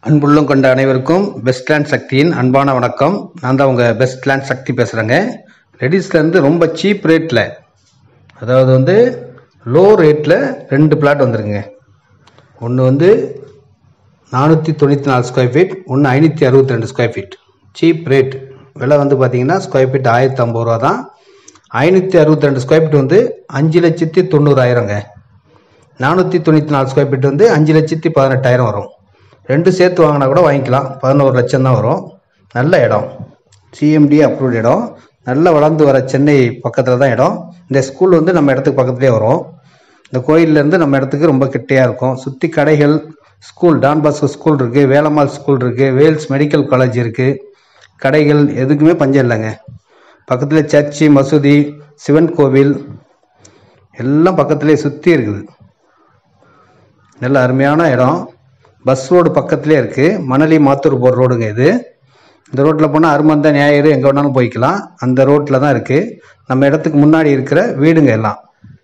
அன்புள்ளம் கொண்ட அனைவருக்கும் பெஸ்ட் லேண்ட் சக்தியின் அன்பான வணக்கம் நான் தான் உங்கள் பெஸ்ட் லேண்ட் சக்தி பேசுகிறேங்க ரெடிஸ்லேருந்து ரொம்ப சீப் ரேட்டில் அதாவது வந்து லோ ரேட்டில் ரெண்டு பிளாட் வந்துருங்க ஒன்று வந்து நானூற்றி தொண்ணூற்றி நாலு ஸ்கொயர் ஃபீட் ஒன்று ஐநூற்றி அறுபத்தி ரெண்டு ஸ்கொயர் ஃபீட் சீப் ரேட் விலை வந்து பார்த்தீங்கன்னா ஸ்கொயர் ஃபீட் ஆயிரத்தி ஐம்பது ரூபா தான் ஐநூற்றி அறுபத்தி ரெண்டு ஸ்கொயர் ஃபீட் வந்து அஞ்சு லட்சத்தி தொண்ணூறாயிரங்க நானூற்றி தொண்ணூற்றி நாலு ஸ்கொயர் ஃபீட் வந்து அஞ்சு லட்சத்தி பதினெட்டாயிரம் வரும் ரெண்டு சேர்த்து வாங்கினா கூட வாங்கிக்கலாம் பதினோரு லட்சம் தான் வரும் நல்ல இடம் சிஎம்டி அப்ரூவ்ட் இடம் நல்லா வளர்ந்து வர சென்னை பக்கத்தில் தான் இடம் இந்த ஸ்கூல் வந்து நம்ம இடத்துக்கு பக்கத்துலேயே வரும் இந்த கோயில்லேருந்து நம்ம இடத்துக்கு ரொம்ப கிட்டையாக இருக்கும் சுற்றி கடைகள் ஸ்கூல் டான் பாஸ்கோ ஸ்கூல் இருக்குது வேலம்மாள் ஸ்கூல் இருக்குது வேல்ஸ் மெடிக்கல் காலேஜ் இருக்குது கடைகள் எதுக்குமே பஞ்சம் இல்லைங்க பக்கத்தில் சர்ச்சு மசூதி சிவன் கோவில் எல்லாம் பக்கத்துலேயே சுற்றி இருக்குது நல்ல அருமையான இடம் பஸ் ரோடு பக்கத்துலேயே இருக்குது மணலி மாத்தூர் போகிற ரோடுங்க இது இந்த ரோட்டில் போனால் அருமந்த ஞாயிறு எங்கே வேணாலும் போய்க்கலாம் அந்த ரோட்டில் தான் இருக்குது நம்ம இடத்துக்கு முன்னாடி இருக்கிற வீடுங்க எல்லாம்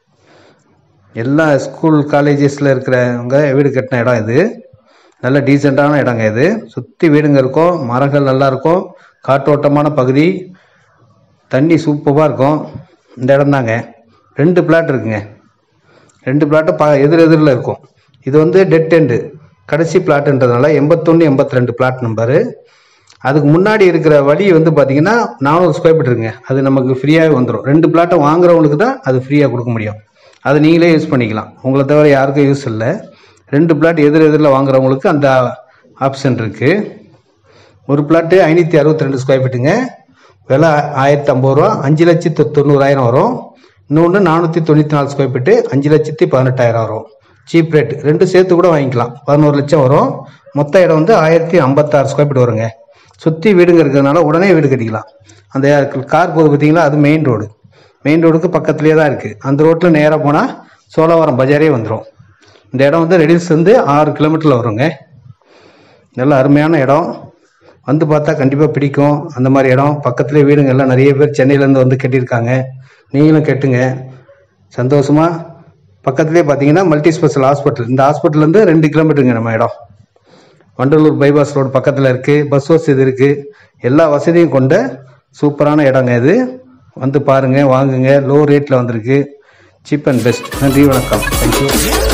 எல்லா ஸ்கூல் காலேஜஸில் இருக்கிறவங்க வீடு கட்டின இடம் இது நல்ல டீசெண்டான இடங்க இது சுற்றி வீடுங்க இருக்கும் மரங்கள் நல்லா இருக்கும் காற்றோட்டமான பகுதி தண்ணி சூப்பராக இருக்கும் இந்த இடம் தாங்க ரெண்டு பிளாட் இருக்குங்க ரெண்டு பிளாட்டும் பா எதிர் எதிரில் இருக்கும் இது வந்து டெட் எண்டு கடைசி பிளாட்ன்றதுனால எண்பத்தொன்று எண்பத்தி ரெண்டு பிளாட் நம்பரு அதுக்கு முன்னாடி இருக்கிற வழி வந்து பார்த்தீங்கன்னா நானூறு ஸ்கொயர் ஃபீட் இருக்குங்க அது நமக்கு ஃப்ரீயாகவே வந்துடும் ரெண்டு பிளாட்டை வாங்குறவங்களுக்கு தான் அது ஃப்ரீயாக கொடுக்க முடியும் அது நீங்களே யூஸ் பண்ணிக்கலாம் உங்களை தவிர யாருக்கும் யூஸ் இல்லை ரெண்டு பிளாட் எதிர் எதிரில் வாங்குறவங்களுக்கு அந்த ஆப்ஷன் இருக்குது ஒரு பிளாட்டு ஐநூற்றி அறுபத்தி ரெண்டு ஸ்கொயர் ஃபீட்டுங்க விலை ஆயிரத்தி ஐம்பது ரூபா அஞ்சு லட்சத்து தொண்ணூறாயிரம் வரும் இன்னொன்று நானூற்றி தொண்ணூற்றி நாலு ஸ்கொயர் ஃபீட்டு அஞ்சு லட்சத்தி பதினெட்டாயிரம் வரும் சீப் ரேட் ரெண்டு சேர்த்து கூட வாங்கிக்கலாம் பதினோரு லட்சம் வரும் மொத்த இடம் வந்து ஆயிரத்தி ஐம்பத்தாறு ஸ்கொயர் ஃபீட் வருங்க சுற்றி வீடுங்க இருக்கிறதுனால உடனே வீடு கட்டிக்கலாம் அந்த கார் போகுது பார்த்தீங்களா அது மெயின் ரோடு மெயின் ரோடுக்கு பக்கத்துலேயே தான் இருக்குது அந்த ரோட்டில் நேராக போனால் சோழவரம் பஜாரே வந்துடும் இந்த இடம் வந்து ரெடில்ஸ் வந்து ஆறு கிலோமீட்டரில் வருங்க நல்ல அருமையான இடம் வந்து பார்த்தா கண்டிப்பாக பிடிக்கும் அந்த மாதிரி இடம் பக்கத்துலேயே வீடுங்க எல்லாம் நிறைய பேர் சென்னையிலேருந்து வந்து கட்டியிருக்காங்க நீங்களும் கட்டுங்க சந்தோஷமாக பக்கத்துலேயே பார்த்தீங்கன்னா மல்டி ஸ்பெஷல் ஹாஸ்பிட்டல் இந்த ஹாஸ்பிட்டல்லேருந்து ரெண்டு கிலோமீட்டருங்க நம்ம இடம் வண்டலூர் பைபாஸ் ரோடு பக்கத்தில் இருக்குது பஸ் வசதி இருக்குது எல்லா வசதியும் கொண்ட சூப்பரான இடங்க இது வந்து பாருங்கள் வாங்குங்க லோ ரேட்டில் வந்திருக்கு சீப் அண்ட் பெஸ்ட் நன்றி வணக்கம் தேங்க்யூ